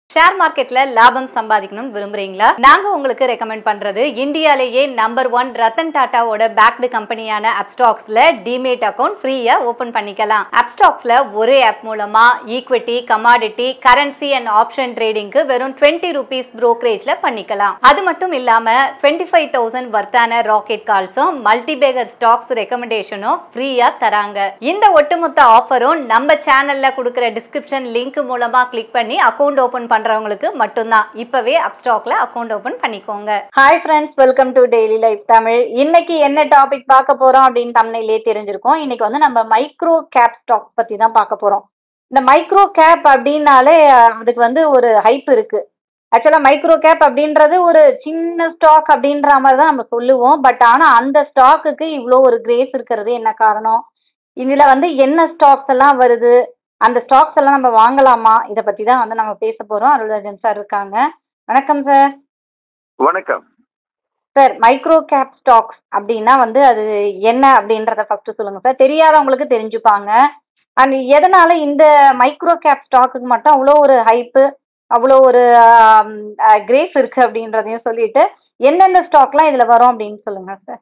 share மார்க்கெட்ல லாபம் சம்பாதிக்கணும்னு விரும்புறீங்களா நாங்க உங்களுக்கு ரெக்கமெண்ட் பண்றது இந்தியாலேயே நம்பர் ஒன் ரத்தன் டாட்டாவோட பேக்டு கம்பெனியான அப்ஸ்டாக்ஸ்ல டிமேட் அக்கௌண்ட் ஃப்ரீயா ஓபன் பண்ணிக்கலாம் அப்ஸ்டாக்ஸ்ல ஒரே ஆப் மூலமா equity commodity currency and option ட்ரேடிங்க்கு வெறும் டுவெண்ட்டி ருபீஸ் ப்ரோக்கரேஜ்ல பண்ணிக்கலாம் அது மட்டும் இல்லாம டுவெண்ட்டி ஃபைவ் தௌசண்ட் வர்த்தான ராக்கெட் கால்ஸும் மல்டிபேகர் ஸ்டாக்ஸ் ரெக்கமெண்டேஷனும் ஃப்ரீயா தராங்க இந்த ஒட்டுமொத்த ஆஃபரும் நம்ம சேனல்ல கொடுக்குற டிஸ்கிரிப்ஷன் லிங்க் மூலமா கிளிக் பண்ணி அக்கௌண்ட் ஓபன் பண்றவங்களுக்கு மட்டும்தான் இப்பவே அப்ஸ்டாக்ல அக்கௌண்ட் ஓபன் பண்ணிக்கோங்க hi friends welcome to daily life Tamil இன்னைக்கு என்ன டாபிக் பார்க்க போறோம் அப்படின்னு தமிழ்லேயே தெரிஞ்சிருக்கோம் இன்னைக்கு வந்து நம்ம மைக்ரோ கேப் ஸ்டாக் பத்தி தான் பார்க்க போறோம் இந்த மைக்ரோ கேப் அப்படின்னாலே அஹ், அதுக்கு வந்து ஒரு ஹைப் இருக்கு ஆக்சுவலா மைக்ரோ கேப் அப்படின்றது ஒரு சின்ன ஸ்டாக் அப்படின்ற மாதிரி தான் நம்ம சொல்லுவோம் பட் ஆனா அந்த ஸ்டாக்குக்கு இவ்வளோ ஒரு கிரேஸ் இருக்கிறது என்ன காரணம் இதுல வந்து என்ன ஸ்டாக்ஸ் எல்லாம் வருது அந்த ஸ்டாக்ஸ் எல்லாம் நம்ம வாங்கலாமா இதை பத்தி தான் வந்து நம்ம பேச போறோம் அருள்ராஜன் சார் இருக்காங்க வணக்கம் சார் வணக்கம் சார் மைக்ரோ கேப் ஸ்டாக்ஸ் அப்படின்னா வந்து அது என்ன அப்படின்றத ஃபர்ஸ்ட் சொல்லுங்க சார் தெரியாதவங்களுக்கு தெரிஞ்சுப்பாங்க அண்ட் எதனால இந்த மைக்ரோ கேப் ஸ்டாக்குக்கு மட்டும் அவ்வளோ ஒரு ஹைப்பு அவ்வளோ ஒரு கிரேஸ் இருக்கு அப்படின்றதையும் சொல்லிட்டு எந்தெந்த ஸ்டாக்லாம் இதுல வரும் அப்படின்னு சொல்லுங்க சார்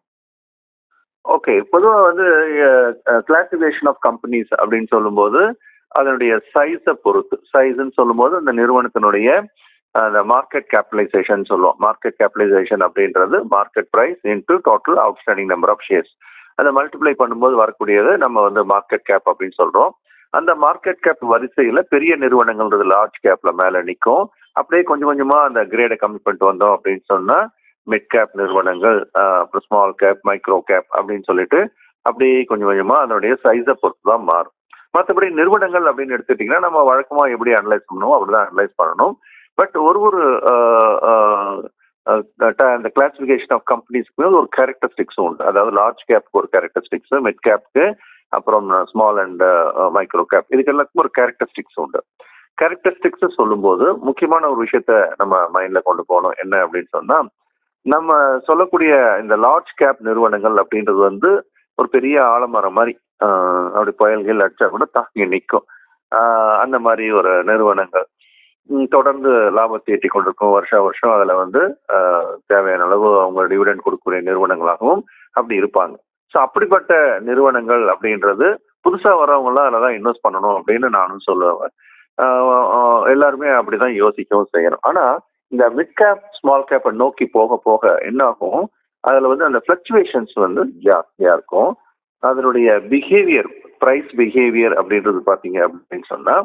ஓகே பொதுவா வந்து கிளாசிஃபிகேஷன் ஆஃப் கம்பெனிஸ் அப்படின்னு சொல்லும்போது அதனுடைய சைஸை பொறுத்து சைஸ்ன்னு சொல்லும்போது அந்த நிறுவனத்தினுடைய அந்த மார்க்கெட் கேபிடலைசேஷன் சொல்லுவோம் மார்க்கெட் கேபிடலைசேஷன் அப்படின்றது market price into total outstanding number of shares அதை மல்டிப்ளை பண்ணும்போது வரக்கூடியது நம்ம வந்து மார்க்கெட் கேப் அப்படின்னு சொல்றோம் அந்த மார்க்கெட் கேப் வரிசையில பெரிய நிறுவனங்கள்ன்றது லார்ஜ் கேப்ல மேல நிற்கும் அப்படியே கொஞ்சம் கொஞ்சமா அந்த கிரேடை கம்மி பண்ணிட்டு வந்தோம் அப்படின்னு சொன்னா மிட் கேப் நிறுவனங்கள் ஆஹ் அப்புறம் ஸ்மால் கேப் மைக்ரோ கேப் அப்படின்னு சொல்லிட்டு அப்படியே கொஞ்சம் கொஞ்சமா அதனுடைய சைஸை பொறுத்து தான் மாறும் மற்றபடி நிறுவனங்கள் அப்படின்னு எடுத்துட்டீங்கன்னா நம்ம வழக்கமா எப்படி அனலைஸ் பண்ணணும் அப்படிதான் அனலைஸ் பண்ணணும் பட் ஒரு ஒரு ஆஹ், ஆஹ், ஆஹ், ட- அந்த கிளாசிஃபிகேஷன் ஆஃப் கம்பெனிஸ்க்கு ஒரு கேரக்டரிஸ்டிக்ஸும் உண்டு அதாவது லார்ஜ் கேப்க்கு ஒரு கேரக்டரிஸ்டிக்ஸ் மிட் கேப்க்கு அப்புறம் ஸ்மால் அண்ட் மைக்ரோ கேப் இதுக்கு எல்லாத்துக்கும் ஒரு கேரக்டரிஸ்டிக்ஸ் உண்டு கேரக்டரிஸ்டிக்ஸ் சொல்லும்போது முக்கியமான ஒரு விஷயத்த நம்ம மைண்ட்ல கொண்டு போகணும் என்ன அப்படின்னு சொன்னா நம்ம சொல்லக்கூடிய இந்த லார்ஜ் கேப் நிறுவனங்கள் அப்படின்றது வந்து ஒரு பெரிய ஆலமரம் மாதிரி ஆஹ், அப்படி புயல்கள் அடிச்சா கூட தாங்கி நிற்கும் அந்த மாதிரி ஒரு நிறுவனங்கள் ம், தொடர்ந்து லாபத்தை ஈட்டி கொண்டிருக்கும் வருஷா வருஷம் அதுல வந்து ஆஹ், தேவையான அளவு அவங்க டிவிடெண்ட் கொடுக்கக்கூடிய நிறுவனங்களாகவும் அப்படி இருப்பாங்க ஸோ அப்படிப்பட்ட நிறுவனங்கள் அப்படின்றது புதுசா வரவங்களாம் அதில் தான் இன்வெஸ்ட் பண்ணணும் அப்படின்னு நானும் சொல்லுவேன் ஆஹ், ஆஹ், எல்லாருமே அப்படிதான் யோசிக்கவும் செய்யணும் ஆனா இந்த மிட் கேப் ஸ்மால் கேப்பை நோக்கி போக போக என்ன ஆகும் அதுல வந்து அந்த ஃபிளக்சுவேஷன்ஸ் வந்து ஜாஸ்தியா இருக்கும் அதனுடைய பிஹேவியர் பிரைஸ் பிஹேவியர் அப்படின்றது பாத்தீங்க அப்படின்னு சொன்னா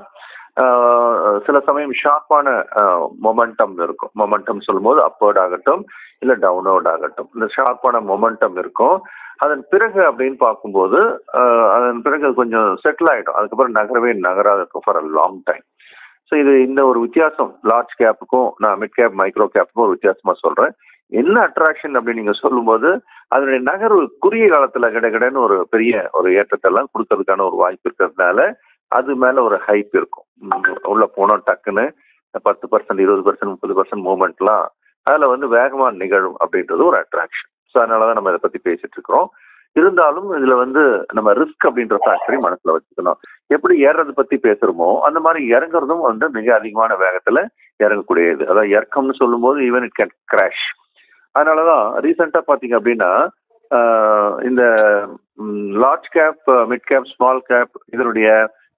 ஆஹ், சில சமயம் ஷார்ப்பான மொமெண்டம் இருக்கும் மொமெண்டம் சொல்லும்போது அப்வர்ட் ஆகட்டும் இல்ல டவுன்வர்ட் ஆகட்டும் இந்த ஷார்ப்பான மொமெண்டம் இருக்கும் அதன் பிறகு அப்படின்னு பார்க்கும்போது ஆஹ், அதன் பிறகு அது கொஞ்சம் செட்டில் ஆயிடும் அதுக்கப்புறம் நகரவே நகராது இருக்கும் for a long time so இது இந்த ஒரு வித்தியாசம் லார்ஜ் கேப்புக்கும் நான் மிட் கேப் மைக்ரோ கேப்புக்கும் ஒரு வித்தியாசமா சொல்றேன் என்ன அட்ராக்ஷன் அப்படின்னு நீங்க சொல்லும்போது அதனுடைய நகர்வு குறுகிய காலத்துல கிடகிடன்னு ஒரு பெரிய ஒரு ஏற்றத்தை எல்லாம் கொடுக்கறதுக்கான ஒரு வாய்ப்பு இருக்கிறதுனால அது மேல ஒரு ஹைப் இருக்கும் உம் உள்ள போனோம் டக்குன்னு பத்து பர்சன்ட் இருபது பர்சன்ட் முப்பது பர்சன்ட் மூவ்மெண்ட்லாம் அதுல வந்து வேகமா நிகழும் அப்படின்றது ஒரு அட்ராக்ஷன் ஸோ அதனாலதான் நம்ம இதை பத்தி பேசிட்டு இருக்கிறோம் இருந்தாலும் இதுல வந்து நம்ம ரிஸ்க் அப்படின்ற ஃபேக்டரி மனசுல வச்சுக்கணும் எப்படி ஏறுறது பத்தி பேசுறோமோ அந்த மாதிரி இறங்குறதும் வந்து மிக அதிகமான வேகத்துல இறங்கக்கூடியது அதாவது இறக்கம்னு சொல்லும்போது ஈவன் இட் கேன் கிராஷ் அதனாலதான் ரீசெண்டா பாத்தீங்க அப்படின்னா ஆஹ், இந்த large cap mid cap small cap இதனுடைய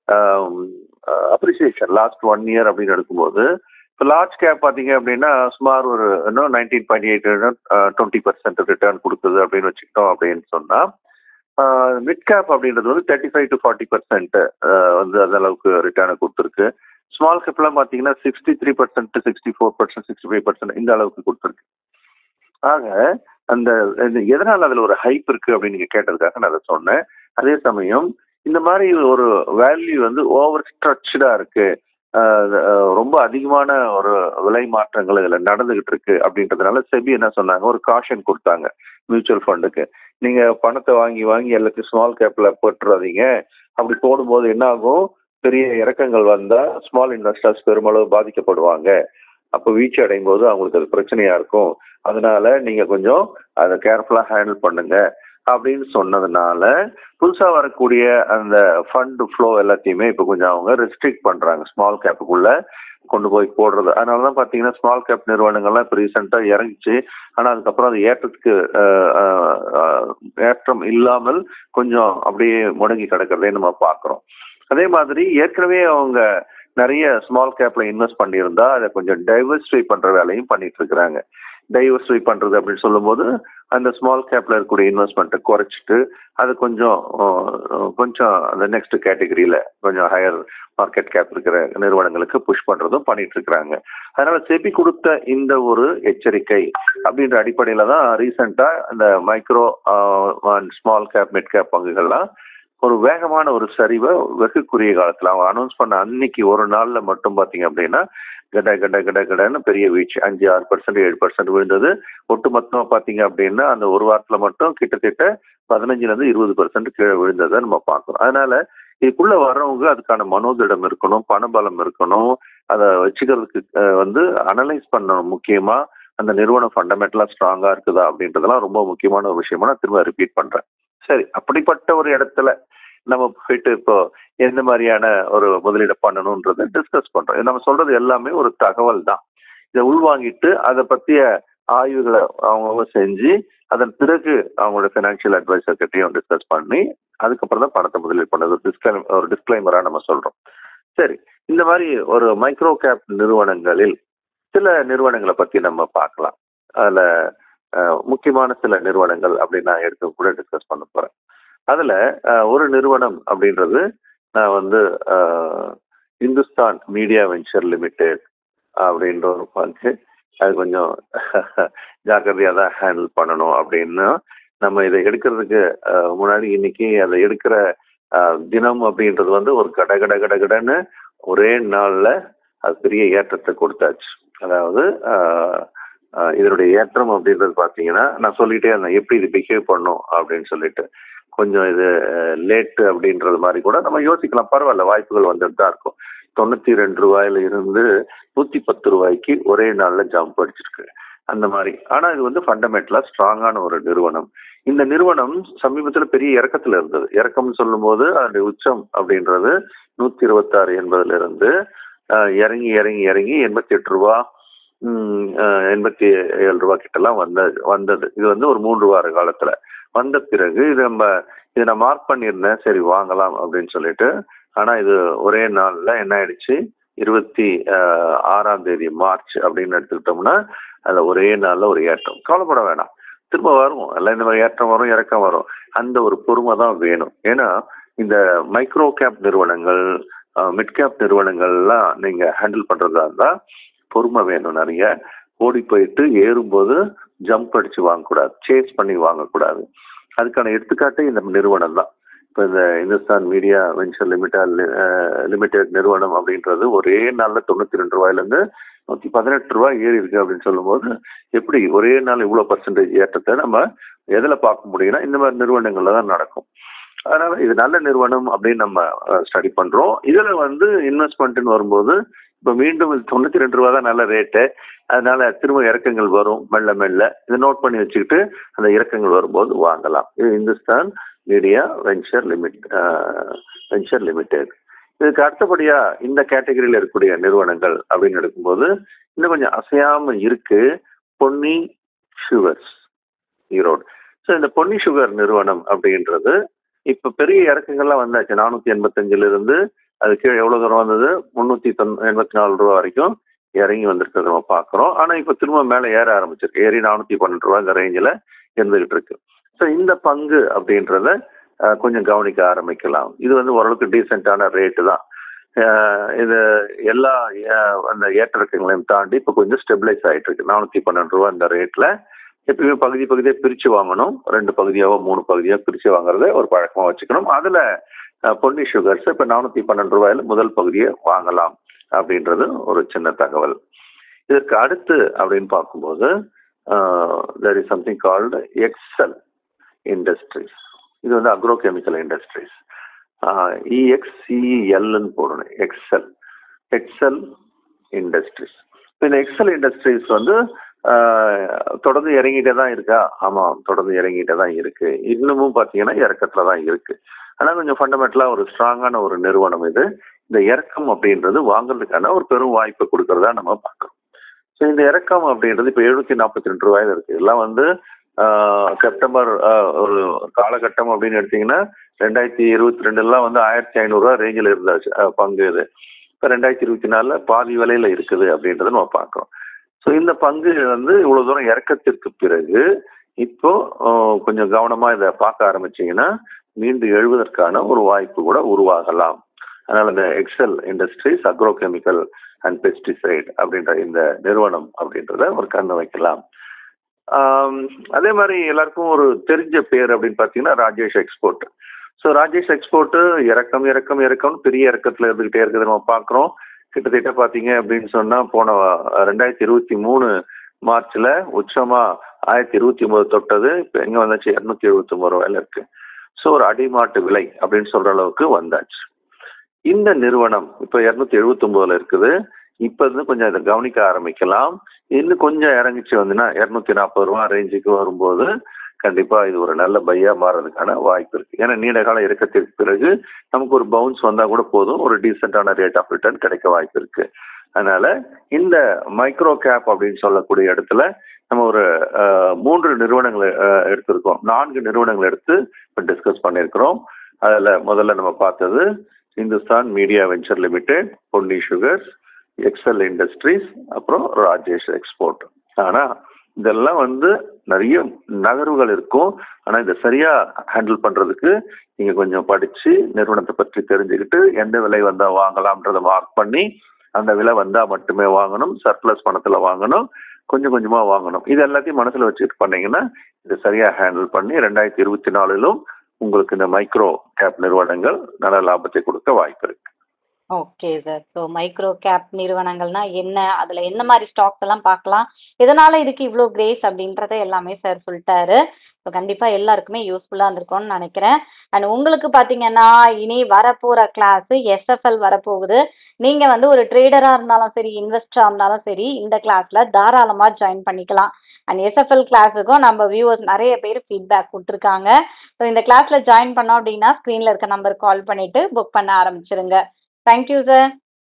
அப்ரிசியேஷன் லாஸ்ட் ஒன் இயர் அப்படின்னு எடுக்கும்போது இப்போ லார்ஜ் கேப் பார்த்தீங்க அப்படின்னா சுமார் ஒரு இன்னும் nineteen point eight twenty percent return கொடுக்குது அப்படின்னு வச்சுக்கிட்டோம் அப்படின்னு சொன்னா மிட் கேப் அப்படின்றது வந்து thirty five to forty percent வந்து அந்த அளவுக்கு ரிட்டர்னை கொடுத்துருக்கு ஸ்மால் கேப்லாம் பார்த்தீங்கன்னா sixty three percent sixty four percent sixty five percent இந்த அளவுக்கு கொடுத்துருக்கு ஆக அந்த இந்த எதனால அதுல ஒரு ஹைப் இருக்கு அப்படின்னு நீங்க கேட்டதுக்காக நான் அதை சொன்னேன் அதே சமயம் இந்த மாதிரி ஒரு வேல்யூ வந்து ஓவர் ஸ்ட்ரக்சடா இருக்கு ஆஹ் ஆஹ் ரொம்ப அதிகமான ஒரு விலை மாற்றங்கள் இதுல நடந்துகிட்டு இருக்கு அப்படின்றதுனால செபி என்ன சொன்னாங்க ஒரு காஷன் கொடுத்தாங்க மியூச்சுவல் ஃபண்டுக்கு நீங்க பணத்தை வாங்கி வாங்கி எல்லாத்தையும் ஸ்மால் கேப்ல போட்டுறாதீங்க அப்படி போடும்போது என்ன ஆகும் பெரிய இறக்கங்கள் வந்தா ஸ்மால் இன்வெஸ்டர்ஸ் பெருமளவு பாதிக்கப்படுவாங்க அப்போ வீழ்ச்சி அடையும் போது அவங்களுக்கு அது பிரச்சனையா இருக்கும் அதனால நீங்க கொஞ்சம் அதை கேர்ஃபுல்லா ஹேண்டில் பண்ணுங்க அப்படின்னு சொன்னதுனால புதுசா வரக்கூடிய அந்த ஃபண்ட் ஃப்ளோ எல்லாத்தையுமே இப்போ கொஞ்சம் அவங்க ரெஸ்ட்ரிக்ட் பண்றாங்க ஸ்மால் கேப்புக்குள்ள கொண்டு போய் போடுறது அதனால தான் பார்த்தீங்கன்னா ஸ்மால் கேப் நிறுவனங்கள்லாம் இப்போ ரீசெண்டாக இறங்கிச்சு ஆனால் அதுக்கப்புறம் அது ஏற்றத்துக்கு அஹ், அஹ், அஹ், ஏற்றம் இல்லாமல் கொஞ்சம் அப்படியே முடங்கி கிடக்கிறதே நம்ம பார்க்குறோம் அதே மாதிரி ஏற்கனவே அவங்க நிறைய ஸ்மால் கேப்ல இன்வெஸ்ட் பண்ணியிருந்தா அதை கொஞ்சம் டைவர்சிஃபை பண்ற வேலையும் பண்ணிட்டு இருக்கிறாங்க டைவர்சிஃபை பண்றது அப்படின்னு சொல்லும்போது அந்த ஸ்மால் கேப்ல இருக்கக்கூடிய இன்வெஸ்ட்மெண்ட்டை குறைச்சிட்டு அது கொஞ்சம் அஹ், கொஞ்சம் அந்த நெக்ஸ்ட் கேட்டகரியில கொஞ்சம் ஹையர் மார்க்கெட் கேப் இருக்கிற நிறுவனங்களுக்கு புஷ் பண்றதும் பண்ணிட்டு இருக்கிறாங்க அதனால செபி கொடுத்த இந்த ஒரு எச்சரிக்கை அப்படின்ற அடிப்படையில தான் ரீசெண்டா இந்த micro small cap mid cap பங்குகள்லாம் ஒரு வேகமான ஒரு சரிவை வெகு குறுகிய காலத்துல அவங்க அனௌன்ஸ் பண்ண அன்னைக்கு ஒரு நாள்ல மட்டும் பாத்தீங்க அப்படின்னா கட கட கட கடன்னு பெரிய வீழ்ச்சி அஞ்சு ஆறு பர்சன்ட் ஏழு பர்சன்ட் விழுந்தது ஒட்டு மொத்தமா பாத்தீங்க அப்படின்னா அந்த ஒரு வாரத்துல மட்டும் கிட்டத்தட்ட பதினஞ்சுல இருந்து இருபது பர்சன்ட் கீழே விழுந்ததை நம்ம பார்க்கணும் அதனால இதுக்குள்ள வர்றவங்க அதுக்கான மனோதிடம் இருக்கணும் பணபலம் இருக்கணும் அதை வச்சுக்கிறதுக்கு அஹ், வந்து அனலைஸ் பண்ணணும் முக்கியமா அந்த நிறுவனம் ஃபண்டமெண்டலா ஸ்ட்ராங்கா இருக்குதா அப்படின்றதெல்லாம் ரொம்ப முக்கியமான ஒரு விஷயமா நான் திரும்ப ரிப்பீட் பண்றேன் சரி அப்படிப்பட்ட ஒரு இடத்துல நம்ம போயிட்டு இப்போ எந்த மாதிரியான ஒரு முதலீடு பண்ணணுன்றதை டிஸ்கஸ் பண்றோம் இது நம்ம சொல்றது எல்லாமே ஒரு தகவல் தான் இதை உள்வாங்கிட்டு அதை பத்திய ஆய்வுகளை அவங்க செஞ்சு அதன் பிறகு அவங்களோட ஃபைனான்சியல் அட்வைசர் கிட்டையும் டிஸ்கஸ் பண்ணி அதுக்கப்புறம் தான் பணத்தை முதலீடு பண்ணது ஒரு டிஸ்கிளைம் ஒரு டிஸ்கிளைமரா நம்ம சொல்றோம் சரி இந்த மாதிரி ஒரு மைக்ரோ கேப் நிறுவனங்களில் சில நிறுவனங்களை பத்தி நம்ம பார்க்கலாம் அதுல அஹ், முக்கியமான சில நிறுவனங்கள் அப்படின்னு நான் எடுத்து கூட டிஸ்கஸ் பண்ண போறேன் அதுல அஹ், ஒரு நிறுவனம் அப்படின்றது நான் வந்து அஹ், இந்துஸ்தான் மீடியா வெஞ்சர் லிமிடெட் அப்படின்ற ஒரு பங்கு அது கொஞ்சம் ஜாக்கிரதையாக தான் ஹேண்டில் பண்ணணும் அப்படின்னு நம்ம இதை எடுக்கிறதுக்கு அஹ், முன்னாடி இன்னைக்கு அதை எடுக்கிற அஹ், தினம் அப்படின்றது வந்து ஒரு கட கட கட கடன்னு ஒரே நாள்ல அது பெரிய ஏற்றத்தை கொடுத்தாச்சு அதாவது அஹ், அஹ், இதனுடைய ஏற்றம் அப்படின்றது பார்த்தீங்கன்னா நான் சொல்லிட்டே இருந்தேன் எப்படி இது பிஹேவ் பண்ணும் அப்படின்னு சொல்லிட்டு கொஞ்சம் இது லேட்டு அப்படின்றது மாதிரி கூட நம்ம யோசிக்கலாம் பரவாயில்ல வாய்ப்புகள் வந்துட்டு தான் இருக்கும் தொண்ணூத்தி ரெண்டு ரூபாயில இருந்து நூத்தி பத்து ரூபாய்க்கு ஒரே நாள்ல ஜம்ப் அடிச்சிருக்கு அந்த மாதிரி ஆனா இது வந்து ஃபண்டமெண்டலா ஸ்ட்ராங்கான ஒரு நிறுவனம் இந்த நிறுவனம் சமீபத்துல பெரிய இறக்கத்துல இருந்தது இறக்கம்னு சொல்லும்போது அதனுடைய உச்சம் அப்படின்றது நூத்தி இருபத்தாறு என்பதுல இருந்து அஹ், இறங்கி இறங்கி இறங்கி எண்பத்தி எட்டு ரூபா ம், அஹ், எண்பத்தி ஏழு ரூபா கிட்டலாம் வந்தது வந்தது இது வந்து ஒரு மூன்று வார காலத்துல வந்த பிறகு இது நம்ம இதை நான் மார்க் பண்ணியிருந்தேன் சரி வாங்கலாம் அப்படின்னு சொல்லிட்டு ஆனா இது ஒரே நாள்ல என்ன ஆயிடுச்சு இருபத்தி அஹ், ஆறாம் தேதி மார்ச் அப்படின்னு எடுத்துக்கிட்டோம்னா அதுல ஒரே நாள்ல ஒரு ஏற்றம் கவலைப்பட வேணாம் திரும்ப வரும் எல்லாம் இந்த மாதிரி ஏற்றம் வரும் இறக்கம் வரும் அந்த ஒரு பொறுமை தான் வேணும் ஏன்னா இந்த மைக்ரோ கேப் நிறுவனங்கள் மிட் கேப் நிறுவனங்கள்லாம் நீங்க ஹேண்டில் பண்றதா இருந்தா பொறுமை வேணும் நிறைய ஓடி போயிட்டு ஏறும்போது ஜம்ப் அடிச்சு வாங்கக்கூடாது சேஸ் பண்ணி வாங்கக்கூடாது அதுக்கான எடுத்துக்காட்டு இந்த நிறுவனம் தான் இப்போ இந்த Hindustan media venture limited limited நிறுவனம் அப்படின்றது ஒரே நாள்ல தொண்ணூத்தி ரெண்டு ரூபாயிலேருந்து நூத்தி பதினெட்டு ரூபாய் ஏறி இருக்கு அப்படின்னு சொல்லும்போது எப்படி ஒரே நாள் இவ்வளவு பர்சன்டேஜ் ஏற்றத்தை நம்ம எதுல பார்க்க முடியும்னா இந்த மாதிரி நிறுவனங்கள்ல தான் நடக்கும் அதனால இது நல்ல நிறுவனம் அப்படின்னு நம்ம ஸ்டடி பண்றோம் இதுல வந்து இன்வெஸ்ட்மெண்ட்னு வரும்போது இப்ப மீண்டும் இது தொண்ணூத்தி ரெண்டு ரூபா தான் நல்ல ரேட்டு அதனால திரும்ப இறக்கங்கள் வரும் மெல்ல மெல்ல இதை நோட் பண்ணி வச்சுக்கிட்டு அந்த இறக்கங்கள் வரும்போது வாங்கலாம் இது Hindustan media venture limit venture limited இதுக்கு அடுத்தபடியா இந்த கேட்டகரியில இருக்கக்கூடிய நிறுவனங்கள் அப்படின்னு எடுக்கும்போது இன்னும் கொஞ்சம் அசையாம இருக்கு பொன்னி சுகர்ஸ் ஈரோடு ஸோ இந்த பொன்னி சுகர் நிறுவனம் அப்படின்றது இப்ப பெரிய இறக்கங்கள்லாம் வந்தாச்சு நானூத்தி எண்பத்தஞ்சுல இருந்து அது கீழே எவ்வளவு தூரம் வந்தது முன்னூத்தி தொன் எண்பத்தி நாலு ரூபா வரைக்கும் இறங்கி வந்திருக்கிறது நம்ம பாக்குறோம் ஆனா இப்ப திரும்ப மேல ஏற ஆரம்பிச்சிருக்கு ஏறி நானூத்தி பன்னெண்டு ரூபா இந்த ரேஞ்சில் இருந்துகிட்டு இருக்கு ஸோ இந்த பங்கு அப்படின்றத அஹ், கொஞ்சம் கவனிக்க ஆரம்பிக்கலாம் இது வந்து ஓரளவுக்கு டீசென்டான ரேட்டு தான் அஹ், இது எல்லா அஹ், அந்த ஏற்றங்களையும் தாண்டி இப்போ கொஞ்சம் ஸ்டெபிளைஸ் ஆயிட்டு இருக்கு நானூத்தி பன்னெண்டு ரூபா இந்த ரேட்ல எப்பயுமே பகுதி பகுதியாக பிரிச்சு வாங்கணும் ரெண்டு பகுதியாவோ மூணு பகுதியாக பிரிச்சு வாங்குறத ஒரு பழக்கமா வச்சுக்கணும் அதுல அஹ், பொன்னி சுகர்ஸ் இப்ப நானூத்தி பன்னெண்டு ரூபாயில முதல் பகுதியை வாங்கலாம் அப்படின்றது ஒரு சின்ன தகவல் இதற்கு அடுத்து அப்படின்னு பார்க்கும்போது there is something called Excel industries இது வந்து அக்ரோ கெமிக்கல் இண்டஸ்ட்ரீஸ் இஎக்ஸ்சிஎல்னு போடணும் எக்ஸல் எக்ஸல் இண்டஸ்ட்ரீஸ் இந்த எக்ஸல் இண்டஸ்ட்ரீஸ் வந்து ஆஹ், தொடர்ந்து இறங்கிட்டே தான் இருக்கா ஆமா தொடர்ந்து இறங்கிட்டே தான் இருக்கு இன்னமும் பாத்தீங்கன்னா இறக்கத்துல தான் இருக்கு ஆனா கொஞ்சம் ஃபண்டமெண்டலா ஒரு ஸ்ட்ராங்கான ஒரு நிறுவனம் இது இந்த இறக்கம் அப்படின்றது வாங்குறதுக்கான ஒரு பெரும் வாய்ப்பை கொடுக்கறதா நம்ம பார்க்கறோம் ஸோ இந்த இறக்கம் அப்படின்றது இப்போ எழுநூத்தி நாற்பத்தி ரெண்டு ரூபாயில இருக்கு இதெல்லாம் வந்து ஆஹ், செப்டம்பர் ஆஹ், ஒரு காலகட்டம் அப்படின்னு எடுத்தீங்கன்னா ரெண்டாயிரத்தி இருபத்தி ரெண்டுலாம் வந்து ஆயிரத்தி ஐநூறுரூவா ரேஞ்சில் இருந்தாச்சு ஆஹ், பங்கு இது இப்போ ரெண்டாயிரத்தி இருபத்தி நாலுல பாதி விலையில இருக்குது அப்படின்றத நம்ம பார்க்கறோம் ஸோ இந்த பங்கு வந்து இவ்வளவு தூரம் இறக்கத்திற்கு பிறகு இப்போ ஆஹ், கொஞ்சம் கவனமா இதை பார்க்க ஆரம்பிச்சீங்கன்னா மீண்டும் எழுவதற்கான ஒரு வாய்ப்பு கூட உருவாகலாம் அதனால இந்த Excel industries agro chemical and pesticide அப்படின்ற இந்த நிறுவனம் அப்படின்றத ஒரு கண்ணு வைக்கலாம் ஆம், அதே மாதிரி எல்லாருக்கும் ஒரு தெரிஞ்ச பேர் அப்படின்னு பார்த்தீங்கன்னா Rajesh export so Rajesh export இறக்கம் இறக்கம் இறக்கம் பெரிய இறக்கத்துல இருந்துகிட்டே இருக்குது நம்ம பார்க்குறோம் கிட்டத்தட்ட பார்த்தீங்க அப்படின்னு சொன்னா போன ரெண்டாயிரத்தி இருபத்தி மூணு மார்ச்ல உச்சமா ஆயிரத்தி இருபத்தி ஒன்பது தொட்டது இப்போ எங்க வந்தாச்சு இரநூத்தி எழுபத்தி ஒன்பது ரூபாயில இருக்கு ஸோ ஒரு அடிமாட்டு விலை அப்படின்னு சொல்ற அளவுக்கு வந்தாச்சு இந்த நிறுவனம் இப்போ இரநூத்தி எழுபத்தி ஒன்பதுல இருக்குது இப்ப இருந்து கொஞ்சம் இதை கவனிக்க ஆரம்பிக்கலாம் இன்னும் கொஞ்சம் இறங்கிச்சு வந்துன்னா இரநூத்தி நாற்பது ரூபா ரேஞ்சுக்கு வரும்போது கண்டிப்பா இது ஒரு நல்ல பையா மாறதுக்கான வாய்ப்பு இருக்கு ஏன்னா நீண்ட கால இறக்கத்திற்கு பிறகு நமக்கு ஒரு பவுன்ஸ் வந்தா கூட போதும் ஒரு டீசென்டான ரேட் ஆஃப் ரிட்டர்ன் கிடைக்க வாய்ப்பு இருக்கு அதனால இந்த மைக்ரோ கேப் அப்படின்னு சொல்லக்கூடிய இடத்துல நம்ம ஒரு அஹ், மூன்று நிறுவனங்களை அஹ், எடுத்திருக்கோம் நான்கு நிறுவனங்களை எடுத்து இப்போ டிஸ்கஸ் பண்ணியிருக்கிறோம் அதுல முதல்ல நம்ம பார்த்தது Hindustan media venture limited Ponni sugars Excel industries அப்புறம் ராஜேஷ் எக்ஸ்போர்ட் ஆனா இதெல்லாம் வந்து நிறைய நகர்வுகள் இருக்கும் ஆனா இதை சரியா ஹேண்டில் பண்றதுக்கு நீங்க கொஞ்சம் படிச்சு நிறுவனத்தை பற்றி தெரிஞ்சுக்கிட்டு எந்த விலை வந்தா வாங்கலாம்ன்றத மார்க் பண்ணி அந்த விலை வந்தா மட்டுமே வாங்கணும் சர்ப்ளஸ் பணத்துல வாங்கணும் கொஞ்சம் கொஞ்சமா வாங்கணும் இது எல்லாத்தையும் மனசுல வச்சுட்டு பண்ணீங்கன்னா இதை சரியா ஹேண்டில் பண்ணி ரெண்டாயிரத்தி இருபத்தி நாலுலும் உங்களுக்கு இந்த மைக்ரோ கேப் நிறுவனங்கள் நல்ல லாபத்தை கொடுக்க வாய்ப்பு இருக்கு okay sir so micro cap நிறுவனங்கள்னா என்ன அதுல என்ன மாதிரி ஸ்டாக்ஸ் எல்லாம் பார்க்கலாம் எதனால இதுக்கு இவ்வளோ கிரேஸ் அப்படின்றத எல்லாமே சார் சொல்லிட்டாரு ஸோ கண்டிப்பா எல்லாருக்குமே யூஸ்ஃபுல்லா இருந்திருக்கும்னு நினைக்கிறேன் அண்ட் உங்களுக்கு பாத்தீங்கன்னா இனி வரப்போற கிளாஸ் எஸ்எஃப்எல் வரப்போகுது நீங்க வந்து ஒரு ட்ரேடரா இருந்தாலும் சரி இன்வெஸ்டரா இருந்தாலும் சரி இந்த கிளாஸ்ல தாராளமா ஜாயின் பண்ணிக்கலாம் அண்ட் எஸ்எஃப்எல் கிளாஸுக்கும் நம்ம வியூவர்ஸ் நிறைய பேர் ஃபீட்பேக் கொடுத்துருக்காங்க ஸோ இந்த கிளாஸ்ல ஜாயின் பண்ணோம் அப்படின்னா ஸ்க்ரீன்ல இருக்க நம்பர் கால் பண்ணிட்டு புக் பண்ண ஆரம்பிச்சிருங்க தேங்க்யூ சார்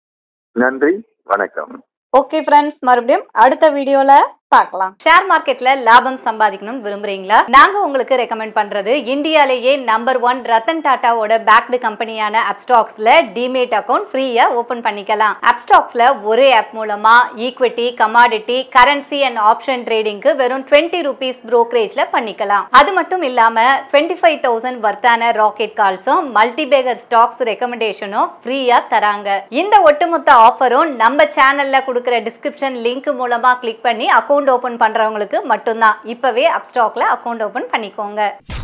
நன்றி வணக்கம் ஓகே ஃப்ரெண்ட்ஸ் மறுபடியும் அடுத்த வீடியோல பார்க்கலாம் ஷேர் மார்க்கெட்ல லாபம் சம்பாதிக்கணும்னு விரும்புறீங்களா நாங்க உங்களுக்கு ரெக்கமெண்ட் பண்றது இந்தியாலேயே நம்பர் ஒன் ரத்தன் டாட்டாவோட பேக்டு கம்பெனியான அப்ஸ்டாக்ஸ்ல டிமேட் அக்கவுண்ட் ஃப்ரீயா ஓபன் பண்ணிக்கலாம் அப்ஸ்டாக்ஸ்ல ஒரே ஆப் மூலமா equity commodity currency and option ட்ரேடிங்க்கு வெறும் டுவெண்ட்டி ருபீஸ் ப்ரோக்கரேஜ்ல பண்ணிக்கலாம் அது மட்டும் இல்லாம டுவெண்ட்டி ஃபைவ் தௌசண்ட் வர்த்தான ராக்கெட் கால்ஸும் மல்டிபேகர் ஸ்டாக்ஸ் ரெக்கமெண்டேஷனும் ஃப்ரீயா தராங்க இந்த ஒட்டுமொத்த ஆஃபரும் நம்ம சேனல்ல கொடுக்குற டிஸ்கிரிப்ஷன் லிங்க் மூலமா கிளிக் பண்ணி அக்கவுண்ட் ஓபன் பண்றவங்களுக்கு மட்டும்தான் இப்பவே அப்ஸ்டாக்ல அக்கவுண்ட் ஓபன் பண்ணிக்கோங்க